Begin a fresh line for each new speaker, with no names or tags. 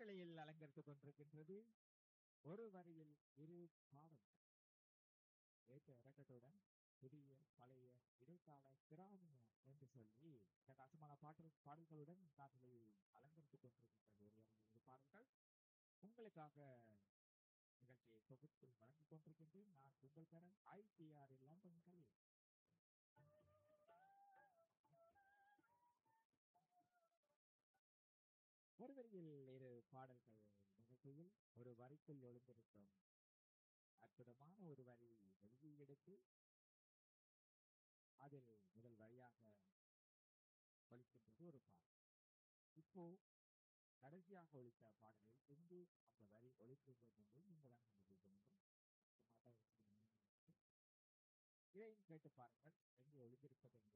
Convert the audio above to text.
பாடல்களில் அலங்கரித்துக் கொண்டிருக்கின்றது ஒரு வரியில் இரு பாடல்கள் ஏற்ற இறக்கத்துடன் புதிய பழைய இடைக்கால கிராமிய என்று சொல்லி பிரகாசமான பாட்டு பாடல்களுடன் காதலை அலங்கரித்துக் கொண்டிருக்கின்றது ஒரு வரியில் இரு பாடல்கள் உங்களுக்காக நிகழ்ச்சியை தொகுத்து வழங்கிக் கொண்டிருக்கின்றேன் நான் உங்கள் கரன் ஐடிஆர் லண்டன் கலை ஒரு வரியில் இரு பாடல்கள் நிகழ்ச்சியில் ஒரு வரிக்குள் ஒளிந்திருக்கும் அற்புதமான ஒரு வரி வெளியே எடுத்து அதில் முதல் வரியாக ஒழிக்கின்றது ஒரு பாடல் இப்போ கடைசியாக ஒழித்த பாடலில் எங்கு அந்த வரி ஒழிக்கின்றது என்று நீங்கள் தான் கண்டுபிடிக்க வேண்டும் இதையும் கேட்டு பாருங்கள் எங்கே ஒளிந்திருப்பது என்று